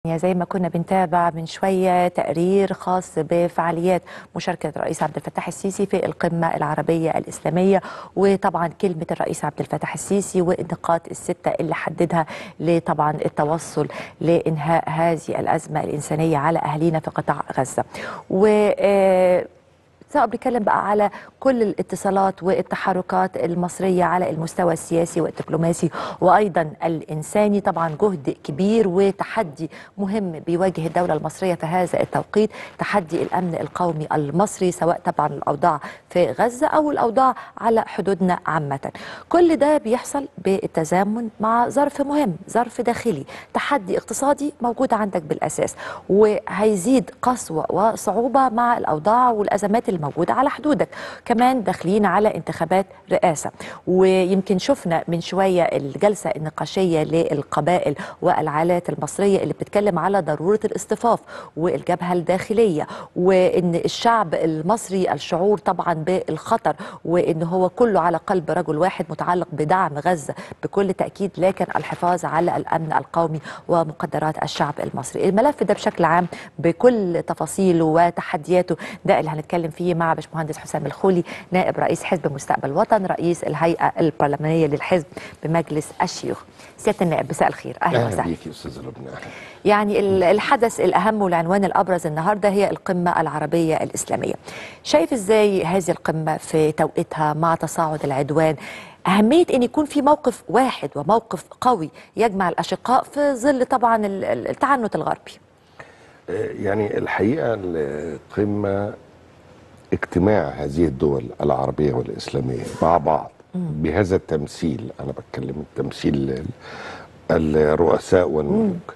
يعني زي ما كنا بنتابع من شوية تقرير خاص بفعاليات مشاركة الرئيس عبد الفتاح السيسي في القمة العربية الإسلامية وطبعا كلمة الرئيس عبد الفتاح السيسي والنقاط الستة اللي حددها لطبعا التوصل لإنهاء هذه الأزمة الإنسانية على أهالينا في قطاع غزة و آه، سواء بنتكلم بقى على كل الاتصالات والتحركات المصرية على المستوى السياسي والدبلوماسي وأيضا الإنساني طبعا جهد كبير وتحدي مهم بيواجه الدولة المصرية في هذا التوقيت تحدي الأمن القومي المصري سواء طبعا الأوضاع في غزة أو الأوضاع على حدودنا عامة كل ده بيحصل بالتزامن مع ظرف مهم ظرف داخلي تحدي اقتصادي موجود عندك بالأساس وهيزيد قسوة وصعوبة مع الأوضاع والأزمات الموجودة على حدودك كمان داخلين على انتخابات رئاسة ويمكن شفنا من شوية الجلسة النقاشية للقبائل والعائلات المصرية اللي بتتكلم على ضرورة الاصطفاف والجبهة الداخلية وإن الشعب المصري الشعور طبعا بالخطر وإن هو كله على قلب رجل واحد متعلق بدعم غزة بكل تأكيد لكن الحفاظ على الأمن القومي ومقدرات الشعب المصري الملف ده بشكل عام بكل تفاصيله وتحدياته ده اللي هنتكلم فيه مع باشمهندس حسام الخولي نائب رئيس حزب مستقبل وطن رئيس الهيئة البرلمانية للحزب بمجلس الشيوخ سيادة النائب مساء الخير أهلا اهلا وسهلا بيك يا استاذ لبنى يعني ال- الحدث الأهم والعنوان الأبرز النهاردة هي القمة العربية الإسلامية شايف إزاي هذه القمة في توقيتها مع تصاعد العدوان أهمية أن يكون في موقف واحد وموقف قوي يجمع الأشقاء في ظل طبعا ال- ال- التعنت الغربي آه، يعني الحقيقه القمه اجتماع هذه الدول العربيه والاسلاميه مع بعض بهذا التمثيل انا بتكلم التمثيل ال- الرؤساء والملوك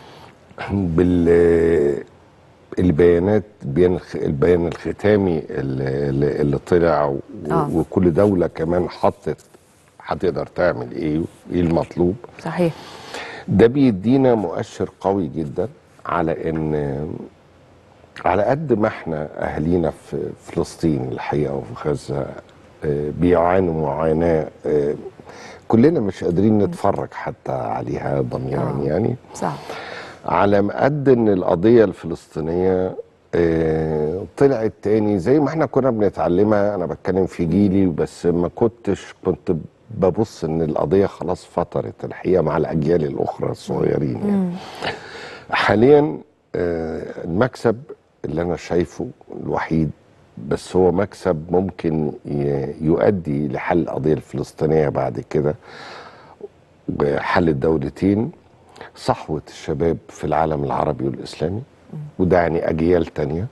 بال البيانات بيان الخ- البيان الختامي اللي, اللي اللي طلع و- آه. وكل دوله كمان حطت هتقدر تعمل ايه وايه المطلوب صحيح ده بيدينا مؤشر قوي جدا على ان على قد ما احنا اهالينا في فلسطين الحقيقه وفي غزه آه، بيعانوا معاناه آه، كلنا مش قادرين نتفرج حتى عليها ضميرا آه. يعني صعب على ما قد ان القضيه الفلسطينيه آه، طلعت تاني زي ما احنا كنا بنتعلمها انا بتكلم في جيلي بس ما كنتش كنت ببص ان القضيه خلاص فطرت الحقيقه مع الاجيال الاخرى الصغيرين يعني. حاليا آه، المكسب اللي انا شايفه الوحيد بس هو مكسب ممكن ي- يؤدي لحل القضيه الفلسطينيه بعد كده وحل الدولتين صحوة الشباب في العالم العربي والإسلامي وده يعني أجيال تانية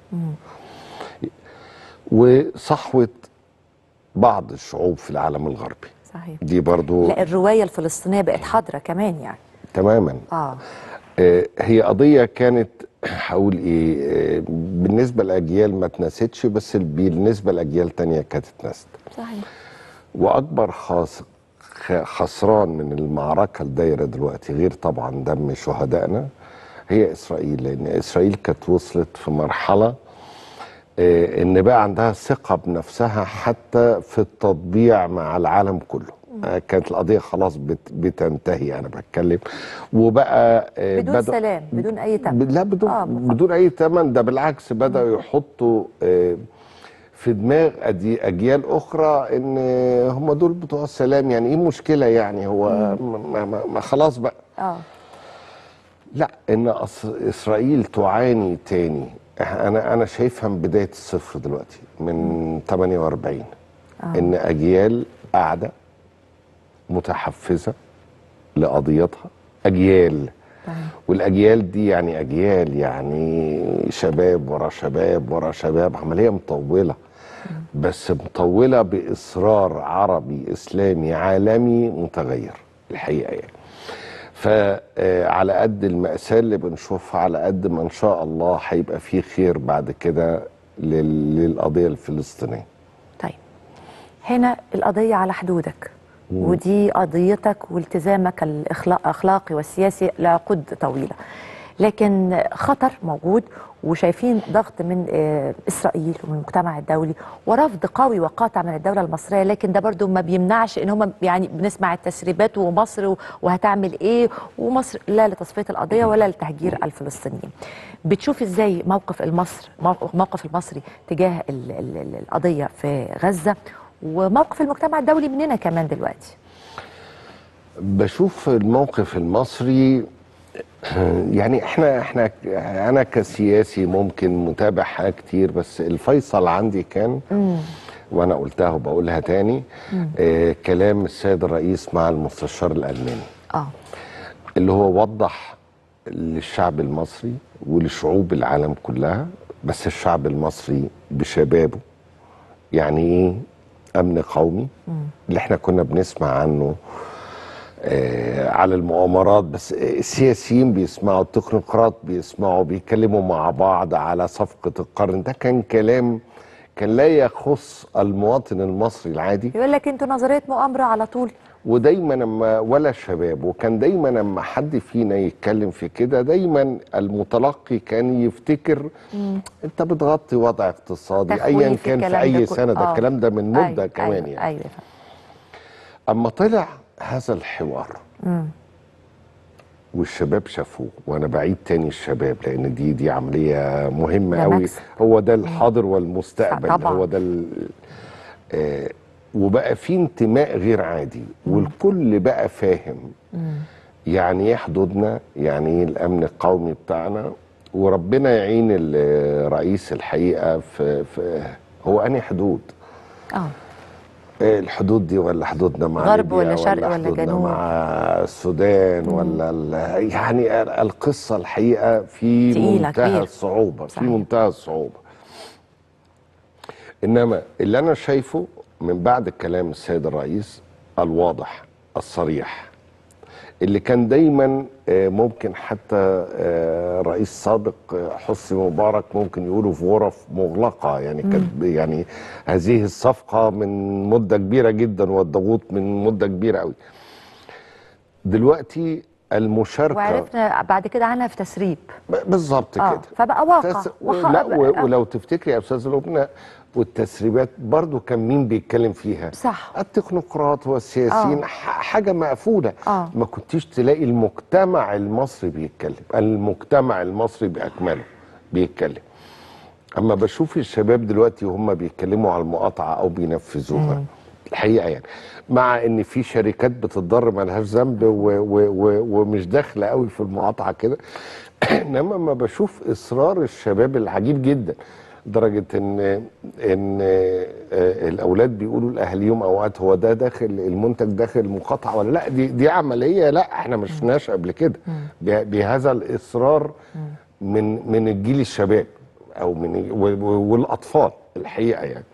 وصحوة بعض الشعوب في العالم الغربي صحيح دي برضو لا الرواية الفلسطينية بقت حاضرة كمان يعني تماما آه آه، هي قضية كانت هقول ايه آه، بالنسبة لأجيال ما اتنستش بس بالنسبة لأجيال تانية كانت اتنست صحيح واكبر خاص خ- خسران من المعركه الدايره دلوقتي غير طبعا دم شهدائنا هي اسرائيل لان اسرائيل كانت وصلت في مرحله آه، ان بقى عندها ثقه بنفسها حتى في التطبيع مع العالم كله آه، كانت القضيه خلاص بت- بتنتهي انا بتكلم وبقى آه، بدون بدأ- سلام بدون أي ب- تم لا بدون آه، آه بالظبط. بدون اي ثمن ده بالعكس بداوا يحطوا آه، في دماغ أدي- اجيال اخرى ان هم دول بتوع السلام يعني ايه المشكله يعني هو ما, ما, ما خلاص بقى آه لا ان أص- اسرائيل تعاني تاني انا انا شايفها من بدايه الصفر دلوقتي من 48 آه. ان اجيال قاعده متحفزه لقضيتها اجيال تمام. والاجيال دي يعني اجيال يعني شباب ورا شباب ورا شباب عمليه مطوله بس مطوله باصرار عربي اسلامي عالمي متغير الحقيقه يعني فعلى قد المأساة اللي بنشوفها على قد ما إن شاء الله هيبقى في خير بعد كده لل- للقضية الفلسطينية طيب هنا القضية على حدودك ودي قضيتك والتزامك الأخلاقي والسياسي لعقود طويلة لكن خطر موجود وشايفين ضغط من آه، اسرائيل ومن المجتمع الدولي ورفض قوي وقاطع من الدوله المصريه لكن ده برضو ما بيمنعش ان هم يعني بنسمع التسريبات ومصر وهتعمل ايه ومصر لا لتصفيه القضيه ولا لتهجير الفلسطينيين. بتشوف ازاي موقف المصر موقف المصري تجاه ال- ال- ال- القضيه في غزه وموقف المجتمع الدولي مننا كمان دلوقتي. بشوف الموقف المصري يعني احنا احنا انا كسياسي ممكن متابع حاجات كتير بس الفيصل عندي كان وانا قلتها وبقولها تاني آه كلام السيد الرئيس مع المستشار الالماني اه اللي هو وضح للشعب المصري ولشعوب العالم كلها بس الشعب المصري بشبابه يعني ايه امن قومي اللي احنا كنا بنسمع عنه آه على المؤامرات بس السياسيين بيسمعوا التكنوقراط بيسمعوا بيتكلموا مع بعض على صفقة القرن ده كان كلام كان لا يخص المواطن المصري العادي يقول لك انتوا نظريه مؤامره على طول ودايما لما ولا شباب وكان دايما لما حد فينا يتكلم في كده دايما المتلقي كان يفتكر انت بتغطي وضع اقتصادي تخويف ايا كان في الكلام ده اي كله. سنه ده آه. الكلام ده من مده أيوة كمان أيوة يعني ايوه اما طلع هذا الحوار والشباب شافوه وانا بعيد تاني الشباب لان دي دي عمليه مهمه ده قوي مكسب. هو ده الحاضر والمستقبل طبعاً. هو ده ال- آه وبقى في انتماء غير عادي والكل بقى فاهم يعني ايه حدودنا يعني ايه الامن القومي بتاعنا وربنا يعين الرئيس الحقيقه في, في هو انهي حدود اه إيه الحدود دي ولا حدودنا مع غرب ليبيا ولا شرق ولا حدودنا جنوب؟ مع السودان ولا ال- يعني ال- القصه الحقيقه في تقيلة منتهى كبيرة. الصعوبه في صحيح. منتهى الصعوبه انما اللي انا شايفه من بعد كلام السيد الرئيس الواضح الصريح اللي كان دايما آه، ممكن حتى آه، رئيس سابق آه، حسني مبارك ممكن يقولوا في غرف مغلقه يعني كانت يعني هذه الصفقه من مده كبيره جدا والضغوط من مده كبيره قوي دلوقتي المشاركه وعرفنا بعد كده عنها في تسريب ب- بالظبط اه كده فبقى واقع تس... وخ- لا آه. و... ولو تفتكري يا استاذ لبنى والتسريبات برضو كان مين بيتكلم فيها صح. التكنوقراط والسياسيين آه. ح- حاجه مقفوله آه. ما كنتيش تلاقي المجتمع المصري بيتكلم المجتمع المصري باكمله بيتكلم اما بشوف الشباب دلوقتي وهم بيتكلموا على المقاطعه او بينفذوها الحقيقه يعني مع ان في شركات بتضر مالهاش ذنب و- و- و- ومش داخله قوي في المقاطعه كده انما ما بشوف اصرار الشباب العجيب جدا لدرجه ان ان آه، الاولاد بيقولوا لاهاليهم اوقات هو ده داخل المنتج داخل المقاطعه ولا لا دي دي عمليه لا احنا ما شفناهاش قبل كده به- بهذا الاصرار من من الجيل الشباب او من و- و- والاطفال الحقيقه يعني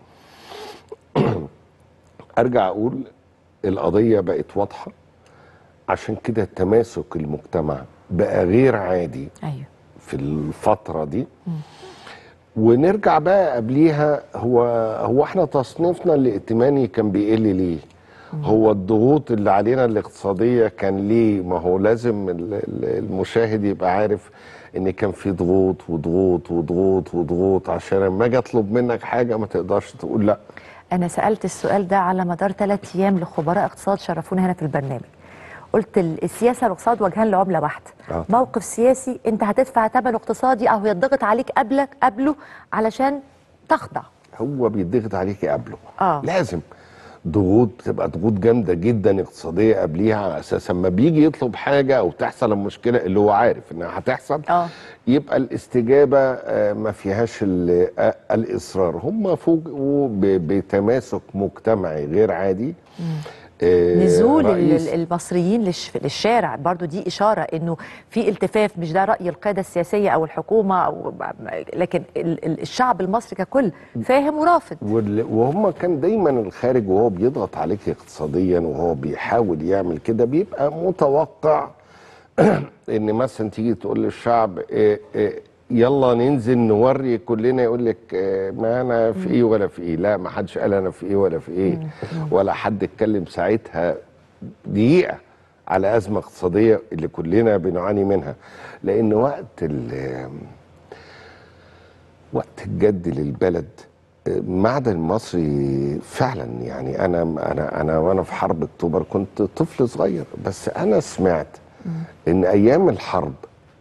ارجع اقول القضيه بقت واضحه عشان كده تماسك المجتمع بقى غير عادي ايوه في الفتره دي ونرجع بقى قبليها هو هو احنا تصنيفنا الائتماني كان بيقل ليه هو الضغوط اللي علينا الاقتصاديه كان ليه ما هو لازم ال- ال- المشاهد يبقى عارف ان كان في ضغوط وضغوط وضغوط وضغوط عشان لما اجي اطلب منك حاجه ما تقدرش تقول لا انا سالت السؤال ده على مدار ثلاث ايام لخبراء اقتصاد شرفونا هنا في البرنامج قلت ال- السياسه والاقتصاد وجهان لعمله واحده آه. موقف سياسي انت هتدفع ثمن اقتصادي او يضغط عليك قبلك قبله علشان تخضع هو بيضغط عليكي قبله آه. لازم ضغوط بتبقى ضغوط جامده جدا اقتصاديه قبليها على اساس اما بيجي يطلب حاجه او تحصل المشكله اللي هو عارف انها هتحصل آه. يبقى الاستجابه آه، ما فيهاش ال- آه، الاصرار هم فوجئوا ب- بتماسك مجتمعي غير عادي آه، نزول ال- رئيس- ال- المصريين للش- للشارع برضو دي إشارة إنه في التفاف مش ده رأي القادة السياسية أو الحكومة أو لكن ال- ال- الشعب المصري ككل فاهم ورافض وال- وهم كان دايما الخارج وهو بيضغط عليك اقتصاديا وهو بيحاول يعمل كده بيبقى متوقع ان مثلا تيجي تقول للشعب إيه إيه يلا ننزل نوري كلنا يقول لك إيه ما انا في ايه ولا في ايه لا ما حدش قال انا في ايه ولا في ايه ولا حد اتكلم ساعتها دقيقه على ازمه اقتصاديه اللي كلنا بنعاني منها لان وقت ال- وقت الجد للبلد المعدن المصري فعلا يعني انا انا انا وانا في حرب اكتوبر كنت طفل صغير بس انا سمعت ان ايام الحرب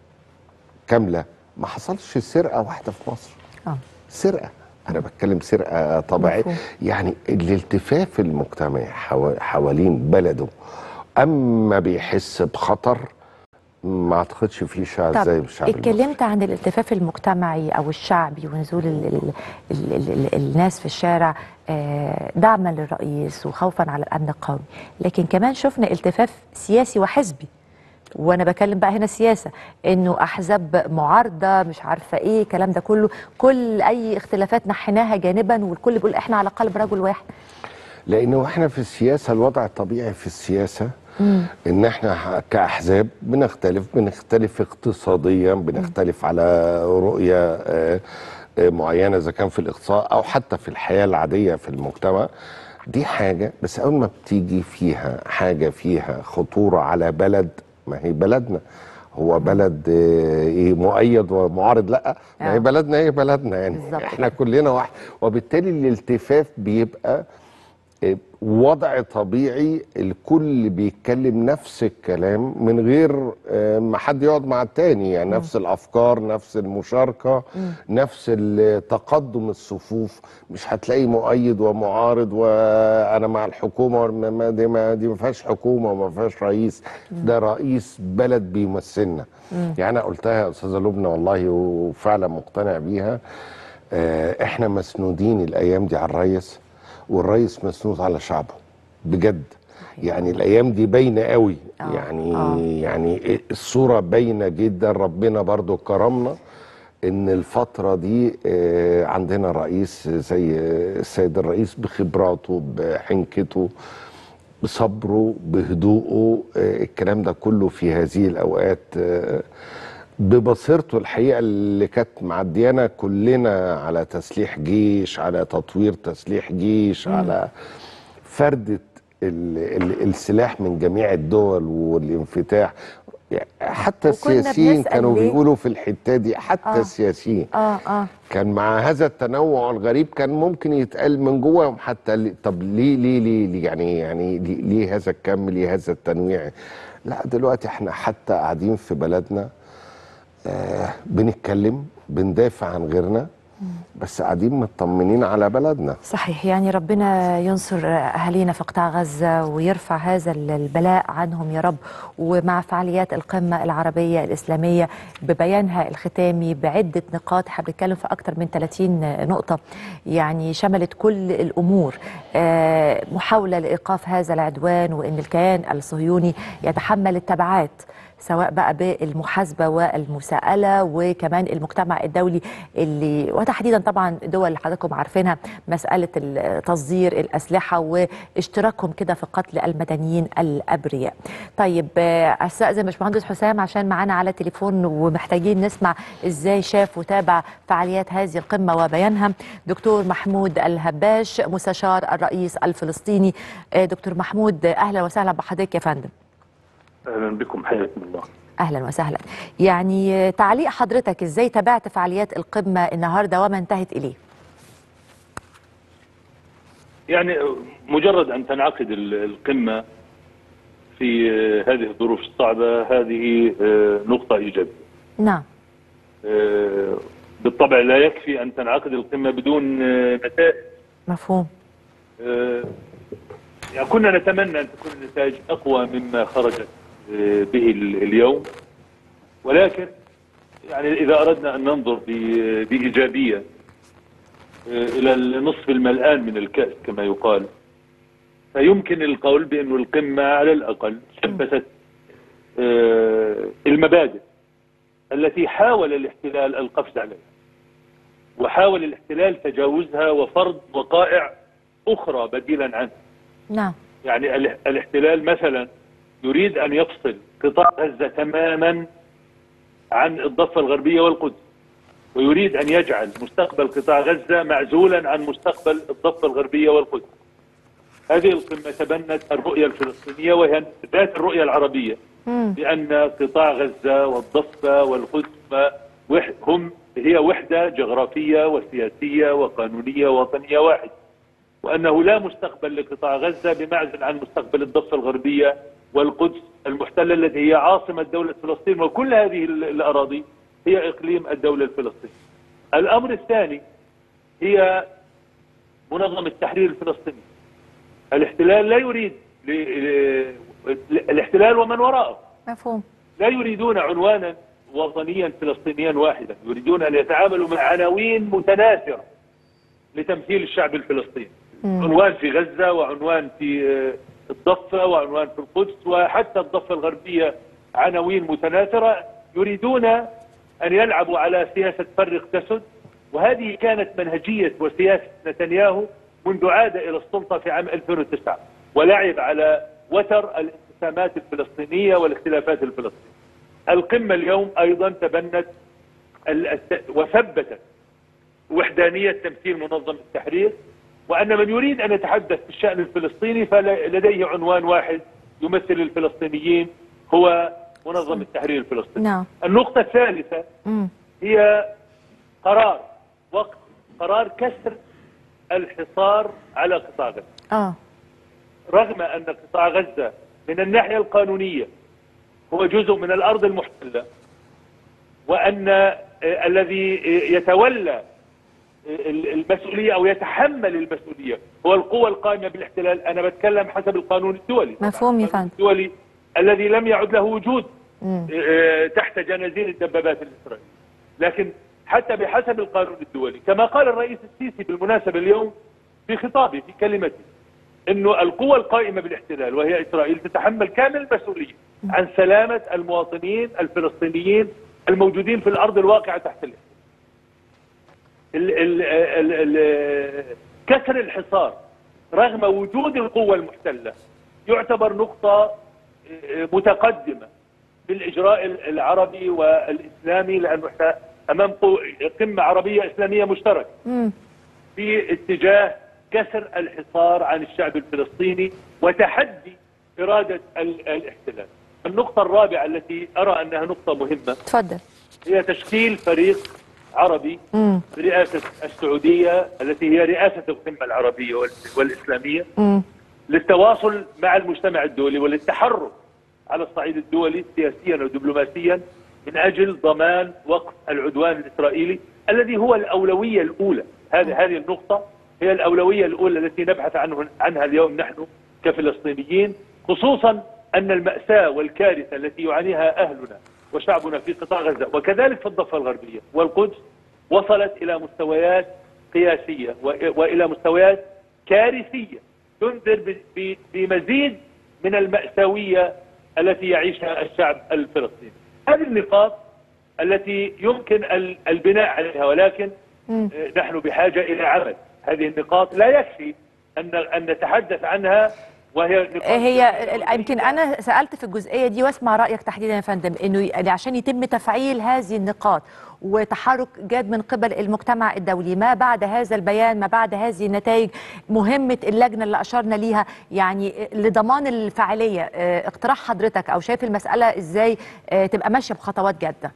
كامله ما حصلش سرقه واحده في مصر اه سرقه انا بتكلم سرقه طبيعيه مفهوم. يعني الالتفاف المجتمعي حوا- حوالين بلده اما بيحس بخطر ما اعتقدش فيه شعب زي طب الشعب المصري اتكلمت عن الالتفاف المجتمعي او الشعبي ونزول ال ال ال ال ال الناس في الشارع آه، دعما للرئيس وخوفا على الامن القومي لكن كمان شفنا التفاف سياسي وحزبي وانا بكلم بقى هنا سياسه انه احزاب معارضه مش عارفه ايه الكلام ده كله كل اي اختلافات نحيناها جانبا والكل بيقول احنا على قلب رجل واحد لانه احنا في السياسه الوضع الطبيعي في السياسه ان احنا ح- كاحزاب بنختلف بنختلف اقتصاديا بنختلف على رؤيه آه، آه، معينه اذا كان في الاقتصاد او حتى في الحياه العاديه في المجتمع دي حاجه بس اول ما بتيجي فيها حاجه فيها خطوره على بلد ما هي بلدنا هو بلد آه، ايه مؤيد ومعارض لا ما آه. هي بلدنا هي بلدنا يعني بالظبط. احنا كلنا واحد وبالتالي الالتفاف بيبقى وضع طبيعي الكل بيتكلم نفس الكلام من غير آه، ما حد يقعد مع التاني يعني نفس الافكار نفس المشاركه نفس ال- تقدم الصفوف مش هتلاقي مؤيد ومعارض وانا مع الحكومه ما- ما دي ما دي ما فيهاش حكومه وما فيهاش رئيس ده رئيس بلد بيمثلنا يعني انا قلتها يا استاذه لبنى والله وفعلا مقتنع بيها آه، احنا مسنودين الايام دي على الرئيس والرئيس مسنود على شعبه بجد يعني الايام دي باينه قوي آه، يعني آه. يعني الصوره باينه جدا ربنا برضو كرمنا ان الفتره دي آه، عندنا رئيس زي السيد الرئيس بخبراته بحنكته بصبره بهدوءه آه، الكلام ده كله في هذه الاوقات آه، ببصيرته الحقيقه اللي كانت معديانا كلنا على تسليح جيش على تطوير تسليح جيش على فردة ال ال السلاح من جميع الدول والانفتاح يعني حتى وكنا السياسيين بنسأل كانوا ليه؟ بيقولوا في الحته دي حتى آه. السياسيين اه اه كان مع هذا التنوع الغريب كان ممكن يتقال من جواهم حتى ليه- طب ليه ليه ليه ليه يعني يعني ليه, ليه هذا الكم ليه هذا التنويع لا دلوقتي احنا حتى قاعدين في بلدنا آه بنتكلم بندافع عن غيرنا بس قاعدين مطمنين على بلدنا صحيح يعني ربنا ينصر أهالينا في قطاع غزة ويرفع هذا البلاء عنهم يا رب ومع فعاليات القمة العربية الإسلامية ببيانها الختامي بعدة نقاط احنا بنتكلم في أكثر من 30 نقطة يعني شملت كل الأمور آه، محاولة لإيقاف هذا العدوان وإن الكيان الصهيوني يتحمل التبعات سواء بقى بالمحاسبه والمساءله وكمان المجتمع الدولي اللي وتحديدا طبعا الدول اللي حضراتكم عارفينها مساله ال- تصدير الاسلحه واشتراكهم كده في قتل المدنيين الابرياء. طيب آه، استاذن باشمهندس حسام عشان معانا على تليفون ومحتاجين نسمع ازاي شاف وتابع فعاليات هذه القمه وبيانها دكتور محمود الهباش مستشار الرئيس الفلسطيني آه، دكتور محمود اهلا وسهلا بحضرتك يا فندم. اهلا بكم حياكم الله اهلا وسهلا يعني تعليق حضرتك ازاي تابعت فعاليات القمه النهارده وما انتهت اليه يعني مجرد ان تنعقد ال- القمه في آه، هذه الظروف الصعبه هذه آه، نقطه ايجابيه نعم آه، بالطبع لا يكفي ان تنعقد القمه بدون آه، نتائج مفهوم آه، يعني كنا نتمنى ان تكون النتائج اقوى مما خرجت آه، به ال- اليوم ولكن يعني اذا اردنا ان ننظر ب- بايجابيه آه، الى النصف الملآن من الكأس كما يقال فيمكن القول بأن القمة على الأقل ثبتت آه، المبادئ التي حاول الاحتلال القفز عليها وحاول الاحتلال تجاوزها وفرض وقائع أخرى بديلا عنها نعم يعني ال- الاحتلال مثلا يريد أن يفصل قطاع غزة تماما عن الضفة الغربية والقدس ويريد أن يجعل مستقبل قطاع غزة معزولا عن مستقبل الضفة الغربية والقدس هذه القمة تبنت الرؤية الفلسطينية وهي ذات الرؤية العربية مم. بأن قطاع غزة والضفة والقدس ما وح- هم هي وحدة جغرافية وسياسية وقانونية وطنية واحدة وأنه لا مستقبل لقطاع غزة بمعزل عن مستقبل الضفة الغربية والقدس المحتلة التي هي عاصمة دولة فلسطين وكل هذه ال- الأراضي هي إقليم الدولة الفلسطينية الأمر الثاني هي منظمة التحرير الفلسطيني الاحتلال لا يريد ل- ل- الاحتلال ومن وراءه مفهوم لا يريدون عنوانا وطنيا فلسطينيا واحدا يريدون أن يتعاملوا مع عناوين متناثرة لتمثيل الشعب الفلسطيني عنوان في غزة وعنوان في آه، الضفة وعنوان في القدس وحتى الضفة الغربية عناوين متناثرة يريدون أن يلعبوا على سياسة فرق تسد وهذه كانت منهجية وسياسة نتنياهو منذ عاد إلى السلطة في عام 2009 ولعب على وتر الانقسامات الفلسطينية والاختلافات الفلسطينية القمة اليوم أيضا تبنت ال- الت- وثبتت وحدانية تمثيل منظمة التحرير وأن من يريد أن يتحدث في الشأن الفلسطيني فلديه عنوان واحد يمثل الفلسطينيين هو منظمة التحرير الفلسطيني نعم النقطة الثالثة مم. هي قرار وقت قرار كسر الحصار على قطاع غزة اه رغم أن قطاع غزة من الناحية القانونية هو جزء من الأرض المحتلة وأن آه، الذي آه، يتولى آه، المسؤولية أو يتحمل المسؤولية هو القوى القائمة بالاحتلال أنا بتكلم حسب القانون الدولي مفهوم يا القانون فندم. الدولي الذي لم يعد له وجود مم. آه، تحت جنازير الدبابات الإسرائيلية لكن حتى بحسب القانون الدولي كما قال الرئيس السيسي بالمناسبة اليوم في خطابه في كلمته انه القوى القائمة بالاحتلال وهي اسرائيل تتحمل كامل المسؤولية عن سلامة المواطنين الفلسطينيين الموجودين في الارض الواقعة تحت الاحتلال ال ال ال ال كسر الحصار رغم وجود القوة المحتلة يعتبر نقطة آه، متقدمة بالإجراء العربي والإسلامي لأنه احنا أمام قو- قمة عربية إسلامية مشتركة مم. في اتجاه كسر الحصار عن الشعب الفلسطيني وتحدي إرادة ال- الاحتلال النقطة الرابعة التي أرى أنها نقطة مهمة تفضل هي تشكيل فريق عربي مم. برئاسة السعودية التي هي رئاسة القمة العربية وال- والإسلامية مم. للتواصل مع المجتمع الدولي وللتحرك على الصعيد الدولي سياسيا ودبلوماسيا من اجل ضمان وقف العدوان الاسرائيلي الذي هو الاولويه الاولى هذه هذه النقطه هي الاولويه الاولى التي نبحث عنه عنها اليوم نحن كفلسطينيين خصوصا ان الماساه والكارثه التي يعانيها اهلنا وشعبنا في قطاع غزه وكذلك في الضفه الغربيه والقدس وصلت الى مستويات قياسيه و- والى مستويات كارثيه تنذر ب- ب- بمزيد من المأساوية التي يعيشها الشعب الفلسطيني هذه النقاط التي يمكن ال- البناء عليها ولكن مم. آه، نحن بحاجة إلى عمل هذه النقاط لا يكفي أن أن نتحدث عنها وهي نقاط هي يمكن انا سالت في الجزئيه دي واسمع رايك تحديدا يا فندم انه يعني عشان يتم تفعيل هذه النقاط وتحرك جاد من قبل المجتمع الدولي ما بعد هذا البيان ما بعد هذه النتائج مهمه اللجنه اللي اشرنا ليها يعني لضمان الفاعليه اه، اقتراح حضرتك او شايف المساله ازاي اه، تبقى ماشيه بخطوات جاده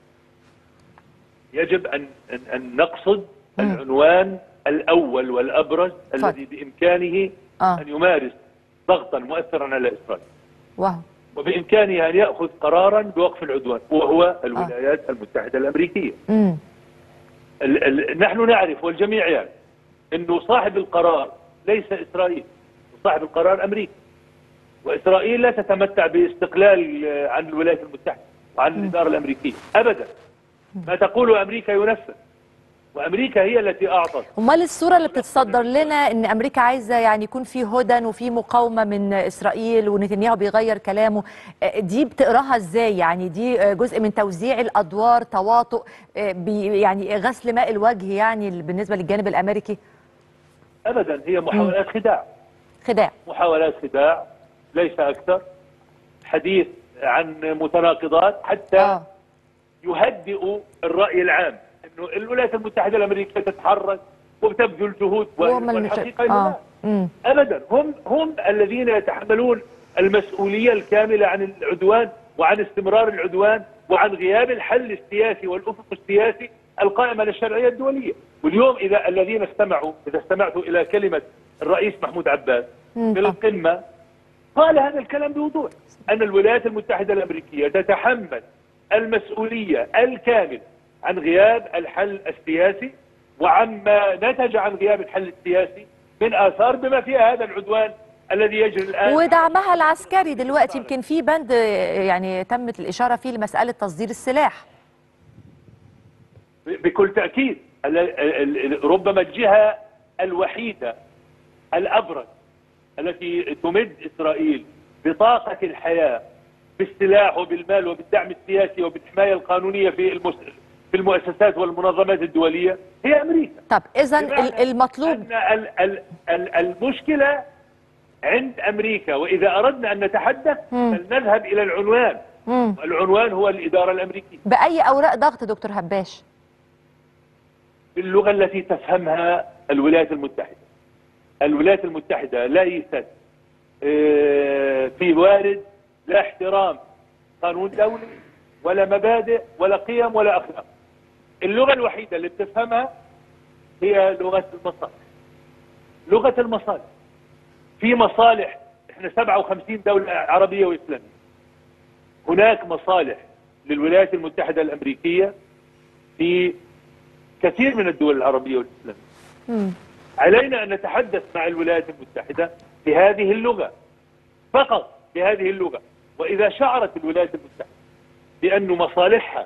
يجب أن أن, أن نقصد العنوان الأول والأبرز اتفضل. الذي بإمكانه آه. أن يمارس ضغطا مؤثرا على إسرائيل وهو وبإمكانه أن يأخذ قرارا بوقف العدوان وهو الولايات المتحدة الأمريكية امم ال ال نحن نعرف والجميع يعرف أنه صاحب القرار ليس إسرائيل صاحب القرار أمريكا وإسرائيل لا تتمتع باستقلال آه، عن الولايات المتحدة وعن الإدارة الأمريكية أبدا ما تقوله أمريكا ينفذ وأمريكا هي التي أعطت امال الصوره اللي بتتصدر لنا ان امريكا عايزه يعني يكون في هدن وفي مقاومه من اسرائيل ونتنياهو بيغير كلامه آه، دي بتقراها ازاي يعني دي آه، جزء من توزيع الادوار تواطؤ آه، بي- يعني غسل ماء الوجه يعني بالنسبه للجانب الامريكي أبدا هي محاولات خداع خداع محاولات خداع ليس أكثر حديث عن متناقضات حتى اه يهدئ الرأي العام انه الولايات المتحدة الامريكية تتحرك وبتبذل جهود وهم المش- والحقيقه آه. لا مم. ابدا هم هم الذين يتحملون المسؤوليه الكامله عن العدوان وعن استمرار العدوان وعن غياب الحل السياسي والافق السياسي القائم على الشرعيه الدوليه، واليوم اذا الذين استمعوا اذا استمعتوا الى كلمه الرئيس محمود عباس مم. في القمه قال هذا الكلام بوضوح ان الولايات المتحده الامريكيه تتحمل المسؤوليه الكامله عن غياب الحل السياسي وعما نتج عن غياب الحل السياسي من اثار بما فيها هذا العدوان الذي يجري الان ودعمها العسكري دلوقتي يمكن في بند آه، يعني تمت الاشاره فيه لمساله تصدير السلاح بكل تأكيد ال- ال- ال- ربما الجهة الوحيدة الأبرز التي تمد إسرائيل بطاقة الحياة بالسلاح وبالمال وبالدعم السياسي وبالحماية القانونية في المس... في المؤسسات والمنظمات الدولية هي أمريكا طب اذا بمعنى المطلوب أن ال- ال- ال- المشكلة عند أمريكا وإذا أردنا أن نتحدث مم. فلنذهب إلى العنوان مم. العنوان هو الإدارة الأمركية باي اوراق ضغط دكتور هباش باللغة التي تفهمها الولايات المتحدة الولايات المتحدة ليست آه، في وارد لا احترام قانون دولي ولا مبادئ ولا قيم ولا أخلاق اللغة الوحيدة اللي بتفهمها هي لغة المصالح لغة المصالح في مصالح احنا 57 دولة عربية وإسلامية هناك مصالح للولايات المتحدة الأمريكية في كثير من الدول العربية والإسلامية مم. علينا أن نتحدث مع الولايات المتحدة بهذه اللغة فقط بهذه اللغة وإذا شعرت الولايات المتحدة بأن مصالحها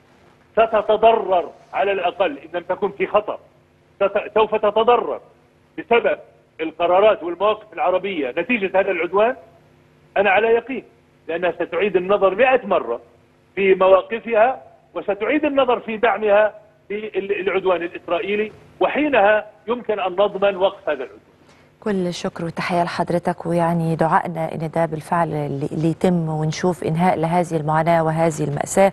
ستتضرر على الأقل إن لم تكن في خطر ست- سوف تتضرر بسبب القرارات والمواقف العربية نتيجة هذا العدوان أنا على يقين لأنها ستعيد النظر مئة مرة في مواقفها وستعيد النظر في دعمها للعدوان الإسرائيلي وحينها يمكن أن نضمن وقف هذا العدوان كل الشكر والتحية لحضرتك ويعني دعائنا ان ده بالفعل اللي اللي يتم ونشوف انهاء لهذه المعاناة وهذه المأساة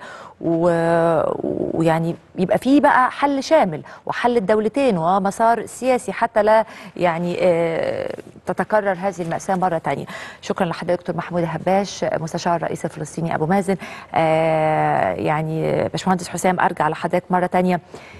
و- ويعني يبقى فيه بقى حل شامل وحل الدولتين ومسار سياسي حتى لا يعني آه، تتكرر هذه المأساة مرة تانية شكرا لحضرتك دكتور محمود هباش مستشار الرئيس الفلسطيني أبو مازن آه، يعني باشمهندس حسام أرجع لحضرتك مرة تانية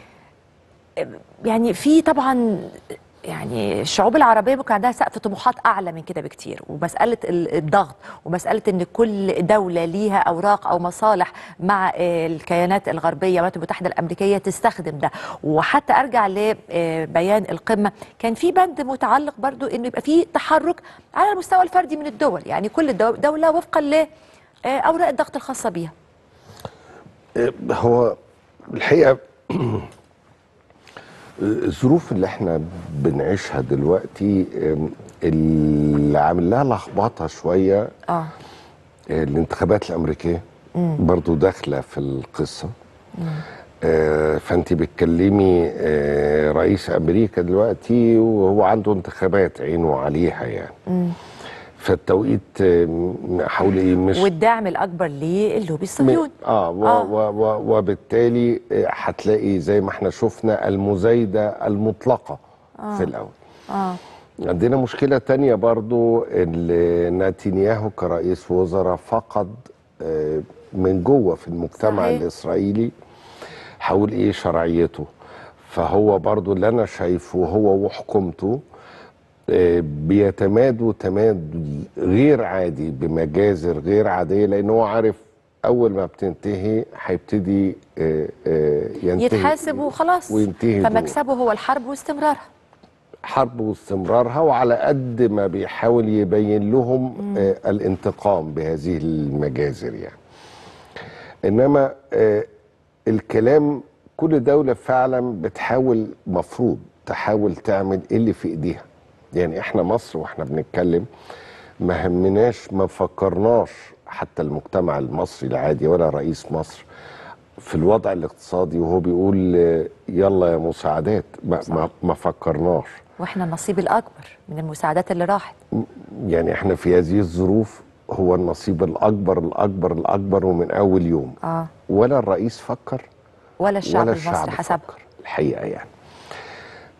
يعني في طبعا يعني الشعوب العربية ممكن عندها سقف طموحات أعلى من كده بكتير ومسألة ال- الضغط ومسألة أن كل دولة ليها أوراق أو مصالح مع آه، الكيانات الغربية الولايات المتحدة الأمريكية تستخدم ده وحتى أرجع لبيان القمة كان في بند متعلق برضو أنه يبقى في تحرك على المستوى الفردي من الدول يعني كل دو- دولة وفقا لأوراق الضغط الخاصة بيها هو الحقيقه الظروف اللي احنا بنعيشها دلوقتي ام، اللي عامل لها لخبطه شويه آه الانتخابات الامريكيه برضو داخله في القصه آه، فانت بتكلمي آه، رئيس امريكا دلوقتي وهو عنده انتخابات عينه عليها يعني فالتوقيت آه، حول ايه مش والدعم الأكبر للوبي الصهيوني اه, و آه. و و وبالتالي آه، هتلاقي زي ما احنا شفنا المزايده المطلقه آه. في الاول آه عندنا مشكلة تانية برضو ان نتنياهو كرئيس وزراء فقد آه، من جوه في المجتمع صحيح. الإسرائيلي حول إيه شرعيته فهو برضو اللي أنا شايفه هو وحكومته آه، بيتمادوا تمادي غير عادي بمجازر غير عادية لأن هو عارف أول ما بتنتهي هيبتدي آه، آه، ينتهي يتحاسب وخلاص وينتهي دور. فمكسبه هو الحرب واستمرارها حرب واستمرارها وعلى قد ما بيحاول يبين لهم آه الانتقام بهذه المجازر يعني انما آه الكلام كل دولة فعلا بتحاول مفروض تحاول تعمل ايه اللي في ايديها يعني احنا مصر واحنا بنتكلم ما همناش ما فكرناش حتى المجتمع المصري العادي ولا رئيس مصر في الوضع الاقتصادي وهو بيقول آه، يلا يا مساعدات ما, ما, ما فكرناش واحنا النصيب الاكبر من المساعدات اللي راحت يعني احنا في هذه الظروف هو النصيب الاكبر الاكبر الاكبر ومن اول يوم اه ولا الرئيس فكر ولا الشعب ولا المصري الشعب حسب فكر الحقيقه يعني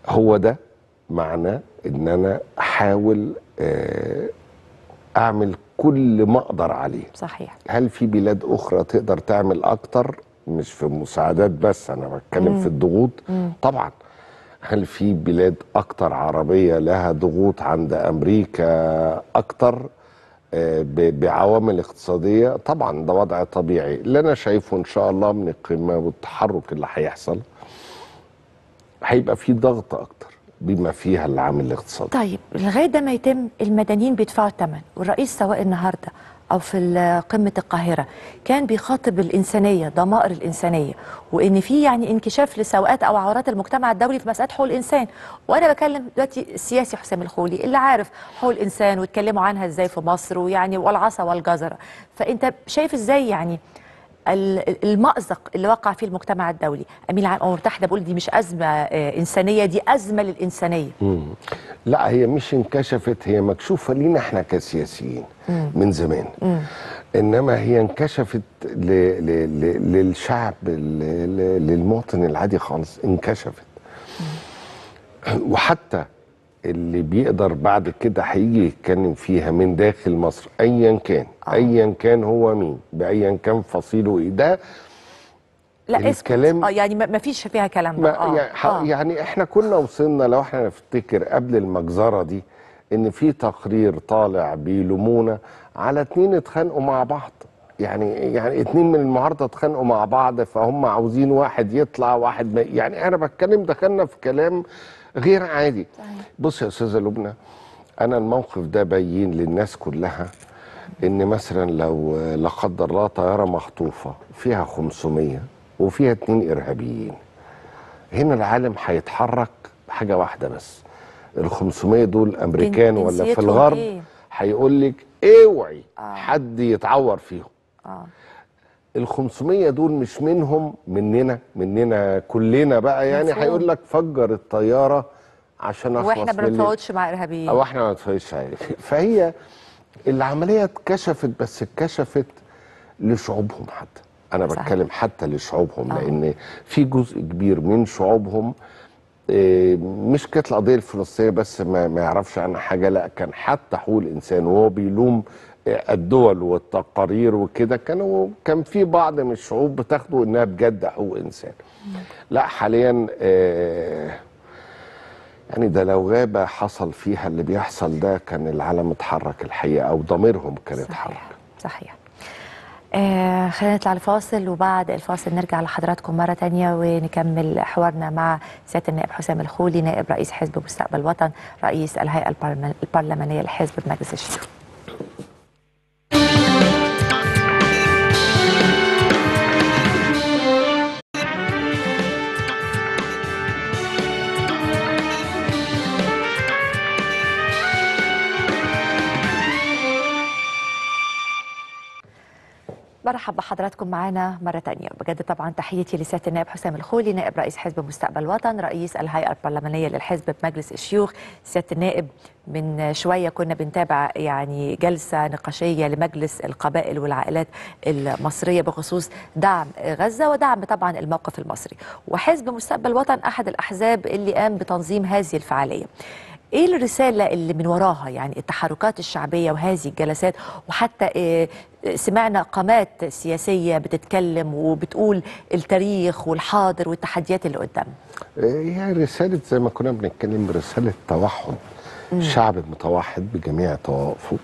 هو ده معناه ان انا احاول آه، اعمل كل ما اقدر عليه صحيح هل في بلاد اخرى تقدر تعمل اكتر مش في المساعدات بس انا بتكلم في الضغوط طبعا هل في بلاد اكتر عربيه لها ضغوط عند امريكا اكتر آه، ب- بعوامل اقتصاديه طبعا ده وضع طبيعي اللي انا شايفه ان شاء الله من القمه والتحرك اللي هيحصل هيبقى في ضغط اكتر بما فيها العامل الاقتصادي طيب لغايه ده ما يتم المدنيين بيدفعوا الثمن والرئيس سواء النهارده او في ال- قمه القاهره كان بيخاطب الانسانيه ضمائر الانسانيه وان في يعني انكشاف لسوءات او عورات المجتمع الدولي في مساله حقوق الانسان وانا بكلم دلوقتي السياسي حسام الخولي اللي عارف حقوق الانسان واتكلموا عنها ازاي في مصر ويعني والعصا والجزره فانت شايف ازاي يعني ال- المأزق اللي وقع فيه المجتمع الدولي امين العام الامم المتحده بيقول دي مش ازمه آه، انسانيه دي ازمه للانسانيه مم. لا هي مش انكشفت هي مكشوفه لينا احنا كسياسيين من زمان انما هي انكشفت ل... ل... ل... للشعب ل... ل... للمواطن العادي خالص انكشفت وحتى اللي بيقدر بعد كده هيجي يتكلم فيها من داخل مصر ايا كان آه. ايا كان هو مين بايا كان فصيله ايه ده لا اسكت الكلام- اه يعني ما ما فيش فيها كلام ما ده اه يعني, ح- آه. يعني احنا كنا وصلنا لو احنا نفتكر قبل المجزره دي ان في تقرير طالع بيلومونا على اتنين اتخانقوا مع بعض يعني يعني اتنين من المعارضه اتخانقوا مع بعض فهم عاوزين واحد يطلع واحد ما يعني انا بتكلم دخلنا في كلام غير عادي صحيح. بص يا استاذه لبنى انا الموقف ده بين للناس كلها ان مثلا لو لا قدر الله طياره مخطوفه فيها 500 وفيها اتنين ارهابيين هنا العالم هيتحرك بحاجه واحده بس ال 500 دول امريكان ولا في جنسيتهم الغرب إيه؟ هيقول لك اوعي آه. حد يتعور فيهم اه ال 500 دول مش منهم مننا مننا كلنا بقى يعني مفهوم. هيقول لك فجر الطياره عشان اخلص واحنا من ما اللي- بنتفاوضش مع ارهابيين او احنا ما نتفقش عليه فهي العمليه اتكشفت بس اتكشفت لشعوبهم حتى انا صحيح. بتكلم حتى لشعوبهم آه. لان في جزء كبير من شعوبهم آه، مش كانت القضيه الفلسطينيه بس ما, ما يعرفش عنها حاجه لا كان حتى حقوق الانسان وهو بيلوم آه، الدول والتقارير وكده كانوا كان في بعض من الشعوب بتاخده انها بجد حقوق انسان لا حاليا آه، يعني ده لو غابة حصل فيها اللي بيحصل ده كان العالم اتحرك الحقيقة أو ضميرهم كان اتحرك صحيح صحيح آه خلينا نطلع الفاصل وبعد الفاصل نرجع لحضراتكم مرة تانية ونكمل حوارنا مع سيادة النائب حسام الخولي نائب رئيس حزب مستقبل الوطن رئيس الهيئة البرلمان- البرلمانية لحزب مجلس الشيوخ برحب بحضراتكم معانا مرة تانية بجد طبعا تحيتي لسيادة النائب حسام الخولي نائب رئيس حزب مستقبل الوطن رئيس الهيئة البرلمانية للحزب بمجلس الشيوخ سيادة النائب من شوية كنا بنتابع يعني جلسة نقاشية لمجلس القبائل والعائلات المصرية بخصوص دعم غزة ودعم طبعا الموقف المصري وحزب مستقبل الوطن أحد الأحزاب اللي قام بتنظيم هذه الفعالية ايه الرساله اللي من وراها يعني التحركات الشعبيه وهذه الجلسات وحتى إيه سمعنا قامات سياسيه بتتكلم وبتقول التاريخ والحاضر والتحديات اللي قدام هي رسالة زي ما كنا بنتكلم رسالة توحد شعب متوحد بجميع طوائفه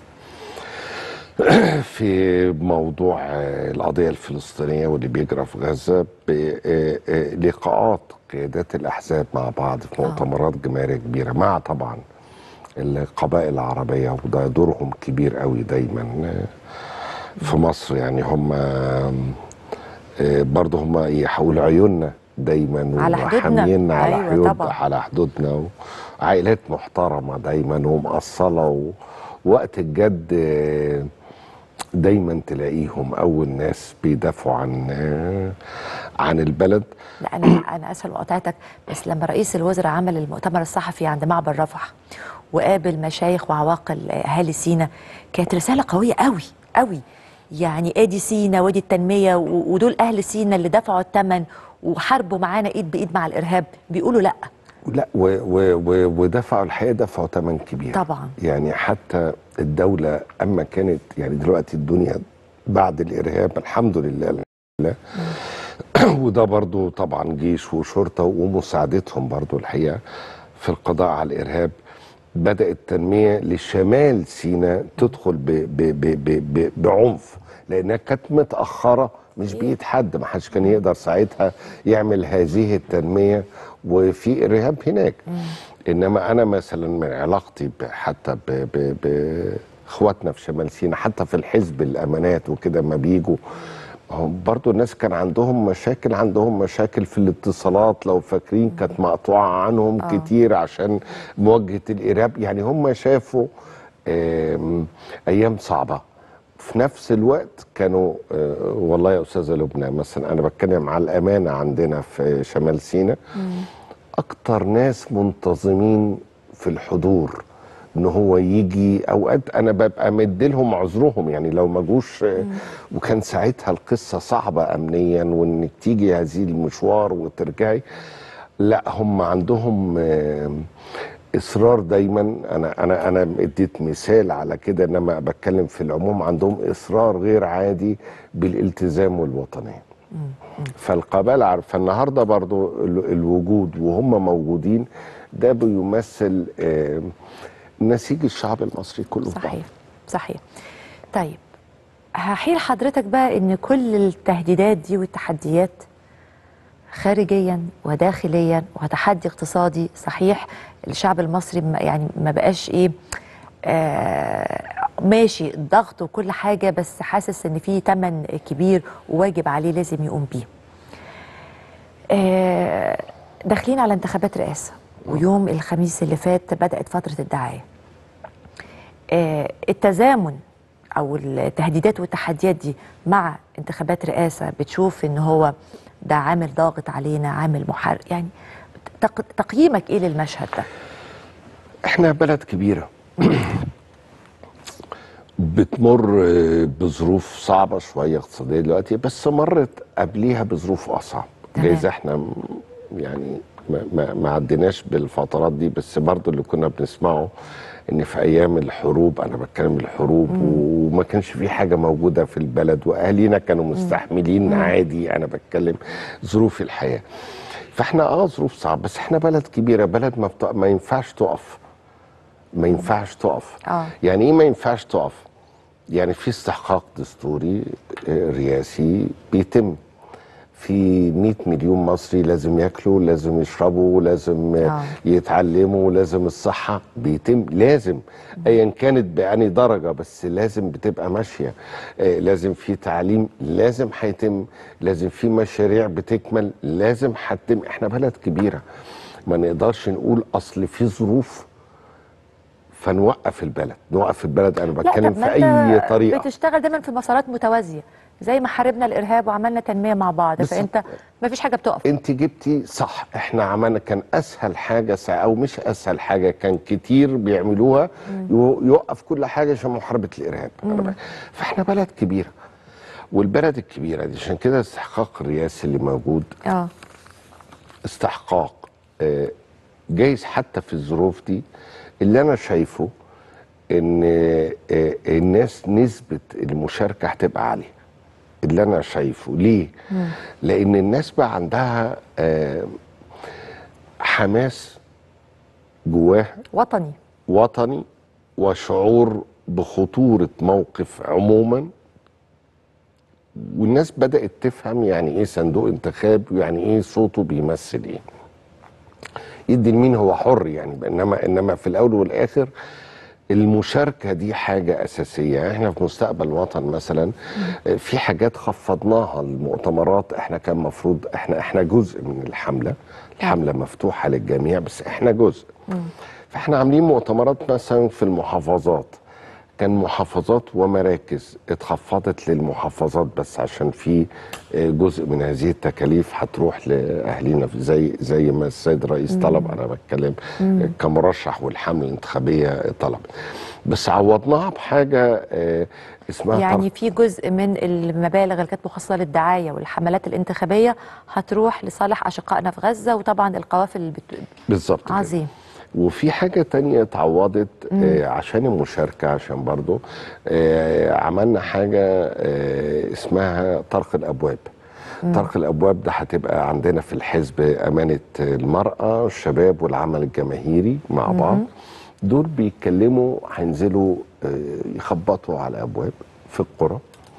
في موضوع آه، القضية الفلسطينية واللي بيجرى في غزة بلقاءات قيادات الأحزاب مع بعض في مؤتمرات جماهيرية كبيرة مع طبعا القبائل العربية وده دورهم كبير قوي دايما آه، في مصر يعني هم آه، برضه هم يحاولوا عيوننا دايما على حدودنا. وحامينا على أيوة حدود طبعا. على حدودنا وعائلات محترمة دايما ومقصلة ووقت الجد آه، دايما تلاقيهم أول ناس بيدافعوا عن آه، عن البلد لا انا انا اسف مقاطعتك بس لما رئيس الوزراء عمل المؤتمر الصحفي عند معبر رفح وقابل مشايخ وعواقل اهالي سينا كانت رساله قويه قوي قوي يعني ادي سينا وادي التنميه و- ودول اهل سينا اللي دفعوا الثمن وحاربوا معانا ايد بايد مع الارهاب بيقولوا لا لا و و و ودفعوا الحقيقه دفعوا ثمن كبير طبعا يعني حتى الدوله اما كانت يعني دلوقتي الدنيا بعد الارهاب الحمد لله لله وده برضو طبعا جيش وشرطه ومساعدتهم برضو الحقيقه في القضاء على الارهاب بدات تنميه لشمال سيناء تدخل ب ب ب ب ب بعنف لانها كانت متاخره مش بايد حد ما حدش كان يقدر ساعتها يعمل هذه التنميه وفي ارهاب هناك انما انا مثلا من علاقتي ب- حتى ب ب ب اخواتنا في شمال سيناء حتى في الحزب الامانات وكده ما بيجوا هم برضو الناس كان عندهم مشاكل عندهم مشاكل في الاتصالات لو فاكرين كانت مقطوعة عنهم آه. كتير عشان مواجهة الإرهاب يعني هم شافوا آم، أيام صعبة في نفس الوقت كانوا آه، والله يا أستاذة لبنى مثلا أنا بتكلم على الأمانة عندنا في شمال سيناء أكتر ناس منتظمين في الحضور ان هو يجي اوقات انا ببقى مديلهم عذرهم يعني لو ما جوش آه، وكان ساعتها القصه صعبه امنيا وانك تيجي هذه المشوار وترجعي لا هم عندهم آه، اصرار دايما انا انا انا اديت مثال على كده انما بتكلم في العموم عندهم اصرار غير عادي بالالتزام والوطنيه فالقبائل عارفه النهارده برضو ال- الوجود وهم موجودين ده بيمثل آه، نسيج الشعب المصري كله في بعض. صحيح صحيح طيب هحيل حضرتك بقى ان كل التهديدات دي والتحديات خارجيا وداخليا وتحدي اقتصادي صحيح الشعب المصري ما- يعني ما بقاش ايه آه ماشي ضغط وكل حاجه بس حاسس ان في تمن كبير وواجب عليه لازم يقوم بيه آه داخلين على انتخابات رئاسه ويوم الخميس اللي فات بدات فتره الدعايه آه، التزامن او التهديدات والتحديات دي مع انتخابات رئاسه بتشوف ان هو ده عامل ضاغط علينا عامل محرك يعني تق- تقييمك ايه للمشهد ده؟ احنا بلد كبيرة بتمر آه، بظروف صعبة شوية اقتصادية دلوقتي بس مرت قبليها بظروف أصعب تمام. جايز احنا م- يعني ما, ما, ما عديناش بالفترات دي بس برضو اللي كنا بنسمعه ان في ايام الحروب انا بتكلم الحروب وما كانش في حاجه موجوده في البلد واهالينا كانوا مستحملين عادي انا بتكلم ظروف الحياه فاحنا اه ظروف صعبه بس احنا بلد كبيره بلد ما, بت... ما ينفعش تقف ما ينفعش تقف آه. يعني ايه ما ينفعش تقف يعني في استحقاق دستوري آه، رئاسي بيتم في 100 مليون مصري لازم ياكلوا لازم يشربوا لازم آه. آه. يتعلموا لازم الصحة بيتم لازم ايا كانت بأني درجة بس لازم بتبقى ماشية آه لازم في تعليم لازم هيتم لازم في مشاريع بتكمل لازم هتتم احنا بلد كبيرة ما نقدرش نقول اصل في ظروف فنوقف البلد نوقف البلد انا بتكلم في اي طريقة بتشتغل دايما في مسارات متوازيه زي ما حاربنا الارهاب وعملنا تنميه مع بعض بالظبط. فانت ما فيش حاجه بتقف انت جبتي صح احنا عملنا كان اسهل حاجه سا او مش اسهل حاجه كان كتير بيعملوها يو- يوقف كل حاجه عشان محاربه الارهاب أنا بقى- فاحنا بلد كبيره والبلد الكبيره دي عشان كده استحقاق الرئاسي اللي موجود اه استحقاق آه، جايز حتى في الظروف دي اللي انا شايفه ان آه، الناس نسبه المشاركه هتبقى عاليه اللي انا شايفه ليه لان الناس بقى عندها آه، حماس جواها وطني وطني وشعور بخطورة موقف عموما والناس بدأت تفهم يعني ايه صندوق انتخاب ويعني ايه صوته بيمثل ايه يدي لمين هو حر يعني انما انما في الاول والاخر المشاركه دي حاجه اساسيه يعني احنا في مستقبل الوطن مثلا آه، في حاجات خفضناها المؤتمرات احنا كان مفروض احنا احنا جزء من الحمله الحمله مفتوحه للجميع بس احنا جزء فاحنا عاملين مؤتمرات مثلا في المحافظات كان محافظات ومراكز اتخفضت للمحافظات بس عشان في آه، جزء من هذه التكاليف هتروح لاهالينا في- زي زي ما السيد الرئيس طلب انا بتكلم آه، كمرشح والحمله الانتخابيه طلب بس عوضناها بحاجه آه، اسمها يعني طرق- في جزء من المبالغ اللي كانت مخصصه للدعايه والحملات الانتخابيه هتروح لصالح اشقائنا في غزه وطبعا القوافل بت... بالظبط كده. عظيم وفي حاجة تانية اتعوضت آه عشان المشاركة عشان برضو آه عملنا حاجة آه اسمها طرق الأبواب طرق الأبواب ده هتبقى عندنا في الحزب أمانة المرأة الشباب والعمل الجماهيري مع بعض دول بيتكلموا هينزلوا آه يخبطوا على أبواب في القرى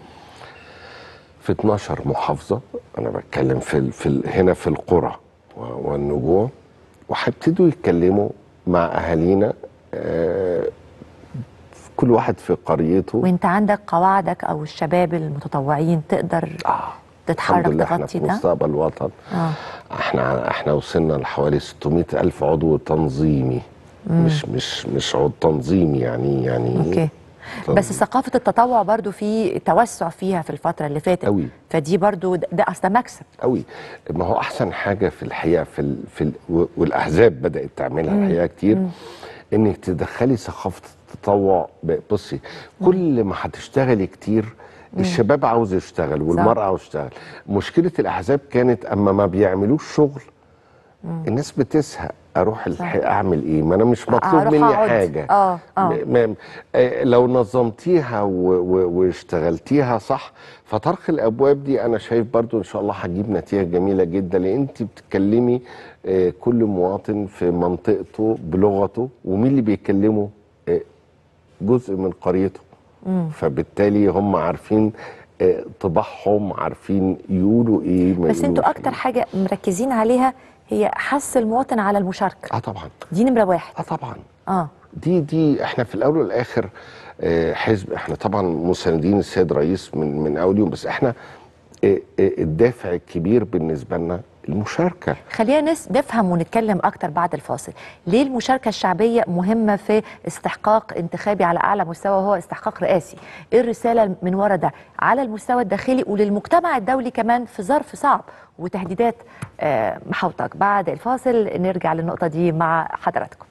في 12 محافظة أنا بتكلم في, ال- في ال- هنا في القرى و- والنجوع وهيبتدوا يتكلموا مع أهالينا آه، كل واحد في قريته وانت عندك قواعدك او الشباب المتطوعين تقدر آه. تتحرك الحمد لله احنا تغطي في ده مستقبل الوطن اه احنا احنا وصلنا لحوالي 600 ألف عضو تنظيمي مش مش مش عضو تنظيمي يعني يعني اوكي طب- بس ثقافة التطوع برضو في توسع فيها في الفترة اللي فاتت أوي. فدي برضو ده, ده أصلا مكسب قوي ما هو احسن حاجه في الحقيقه في ال في ال والاحزاب بدات تعملها الحقيقه كتير انك تدخلي ثقافه التطوع ب- بصي كل ما هتشتغلي كتير الشباب عاوز يشتغل والمراه عاوز تشتغل مشكله الاحزاب كانت اما ما بيعملوش شغل الناس بتزهق اروح الحقيقه اعمل ايه ما انا مش مطلوب أروح مني أقعد. حاجه آه، آه. م- م- آه، لو نظمتيها و- و- واشتغلتيها صح فطرق الابواب دي انا شايف برضو ان شاء الله هتجيب نتيجه جميله جدا لان انت بتتكلمي آه، كل مواطن في منطقته بلغته ومين اللي بيكلمه آه، جزء من قريته فبالتالي هم عارفين آه، طباعهم عارفين يقولوا ايه ما بس انتوا يقولوش أكتر إيه. حاجة مركزين عليها هي حث المواطن على المشاركة اه طبعا دي نمرة واحد اه طبعا اه دي دي احنا في الاول والاخر آه، حزب احنا طبعا مساندين السيد رئيس من من اول يوم بس احنا آه، آه، الدافع الكبير بالنسبه لنا المشاركه خلينا نس نفهم ونتكلم أكتر بعد الفاصل ليه المشاركة الشعبية مهمة في استحقاق انتخابي على أعلى مستوى وهو استحقاق رئاسي إيه الرسالة من ورا ده على المستوى الداخلي وللمجتمع الدولي كمان في ظرف صعب وتهديدات آه، محاوطك بعد الفاصل نرجع للنقطة دي مع حضراتكم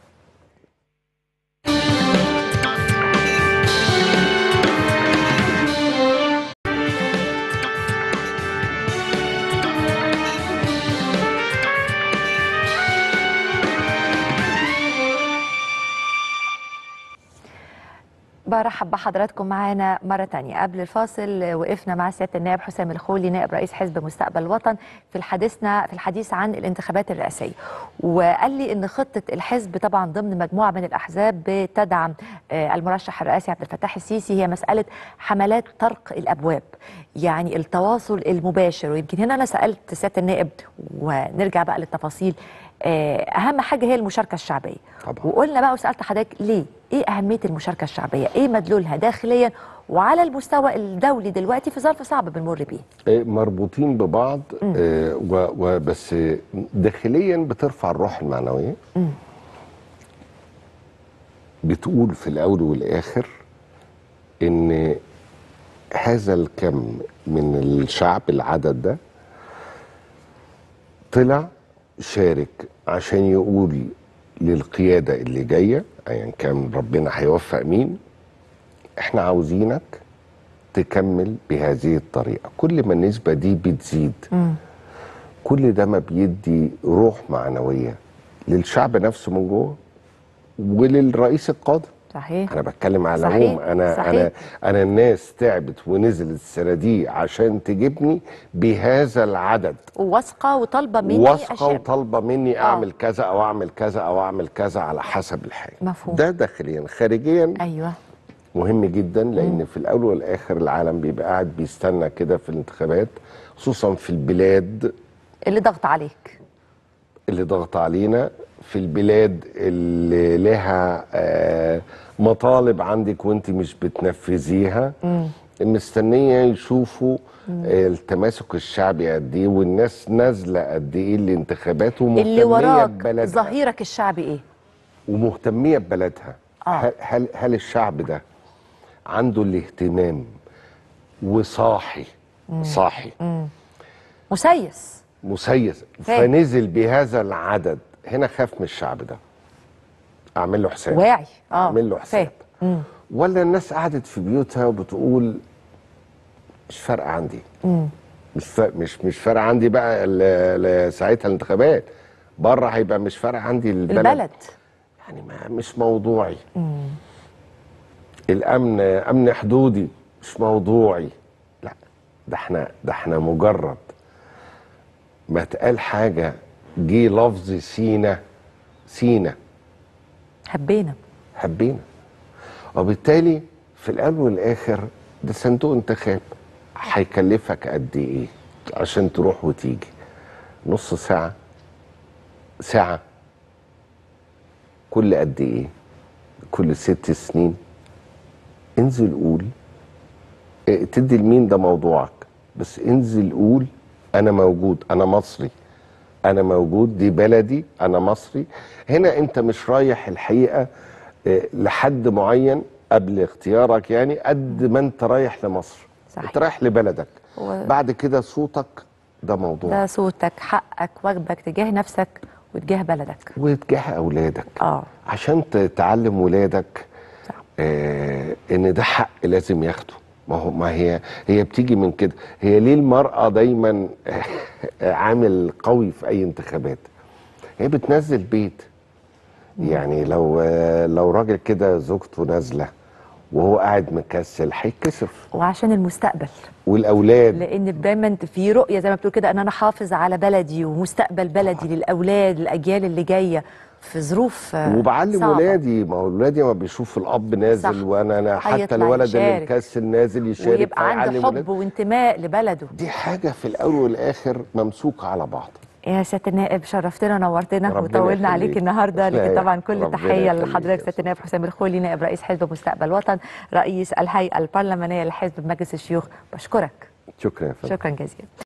برحب بحضراتكم معانا مرة تانية قبل الفاصل وقفنا مع سيادة النائب حسام الخولي نائب رئيس حزب مستقبل الوطن في الحديثنا في الحديث عن الانتخابات الرئاسية وقال لي ان خطة الحزب طبعا ضمن مجموعة من الأحزاب بتدعم آه، المرشح الرئاسي عبد الفتاح السيسي هي مسألة حملات طرق الأبواب يعني التواصل المباشر ويمكن هنا أنا سألت سيادة النائب ونرجع بقى للتفاصيل آه، أهم حاجة هي المشاركة الشعبية طبعا. وقلنا بقى وسالت حضرتك ليه؟ ايه اهميه المشاركه الشعبيه؟ ايه مدلولها داخليا وعلى المستوى الدولي دلوقتي في ظرف صعب بنمر بيه؟ آه، مربوطين ببعض آه، و- وبس داخليا بترفع الروح المعنويه بتقول في الاول والاخر ان هذا الكم من الشعب العدد ده طلع شارك عشان يقول للقيادة اللي جاية ايا كان ربنا هيوفق مين احنا عاوزينك تكمل بهذه الطريقة كل ما النسبة دي بتزيد كل ده ما بيدي روح معنوية للشعب نفسه من جوه وللرئيس القادم صحيح انا بتكلم على صحيح، العموم انا صحيح. انا انا الناس تعبت ونزلت الصناديق عشان تجيبني بهذا العدد وواثقه وطالبه مني واثقه اشياء وطالبه مني آه. اعمل كذا او اعمل كذا او اعمل كذا على حسب الحاجه مفهوم. ده داخليا خارجيا ايوه مهم جدا لان في الاول والاخر العالم بيبقى قاعد بيستنى كده في الانتخابات خصوصا في البلاد اللي ضغط عليك اللي ضغط علينا في البلاد اللي لها آه، مطالب عندك وانت مش بتنفذيها مستنيه يشوفوا آه، التماسك الشعبي قد ايه والناس نازله قد ايه الانتخابات اللي ومهتميه وراك ببلدها ظهيرك الشعبي ايه؟ ومهتميه ببلدها آه. هل هل هل الشعب ده عنده الاهتمام وصاحي صاحي مسيس مسيس فاهم. فنزل بهذا العدد هنا خاف من الشعب ده اعمل له حساب واعي اه اعمل له حساب فاهم. ولا الناس قعدت في بيوتها وبتقول مش فارقه عندي مش فا... مش مش فارقه عندي بقى ل- ل- ساعتها الانتخابات بره هيبقى مش فارقه عندي البلد, البلد يعني ما مش موضوعي الامن امن حدودي مش موضوعي لا ده احنا ده احنا مجرد ما اتقال حاجه جه لفظ سينا سينا حبينا حبينا وبالتالي في الاول والاخر ده صندوق انتخاب هيكلفك قد ايه عشان تروح وتيجي نص ساعه ساعه كل قد ايه كل ست سنين انزل قول إيه، تدي لمين ده موضوعك بس انزل قول انا موجود انا مصري انا موجود دي بلدي انا مصري هنا انت مش رايح الحقيقه إيه، لحد معين قبل اختيارك يعني قد ما انت رايح لمصر صحيح. انت رايح لبلدك هو- بعد كده صوتك ده موضوع ده صوتك حقك واجبك تجاه نفسك وتجاه بلدك وتجاه اولادك اه عشان ت- تعلم ولادك صح. آه ان ده حق لازم ياخده ما هو ما هي هي بتيجي من كده هي ليه المرأة دايما عامل قوي في اي انتخابات هي بتنزل بيت يعني لو آه، لو راجل كده زوجته نازله وهو قاعد مكسل هيتكسف وعشان المستقبل والاولاد لان دايما في رؤيه زي ما بتقول كده ان انا احافظ على بلدي ومستقبل بلدي للاولاد الاجيال اللي جايه في ظروف آه، وبعلم صعبة. ولادي ما هو ولادي ما بيشوف الاب نازل صح. وانا أنا حتى هيطلع الولد اللي يشارك. مكسل نازل يشارك ويبقى عنده فيعلم حب ولاده. وانتماء لبلده دي حاجه في الاول والاخر ممسوكه على بعض يا سياده النائب شرفتنا ونورتنا ربنا وطولنا عليك يخليك. النهارده لا لكن يا- طبعا كل ربنا التحيه يخليك لحضرتك يا سياده النائب حسام الخولي نائب رئيس حزب مستقبل الوطن رئيس الهيئه البرلمانيه لحزب مجلس الشيوخ بشكرك شكرا يا فندم شكرا جزيلا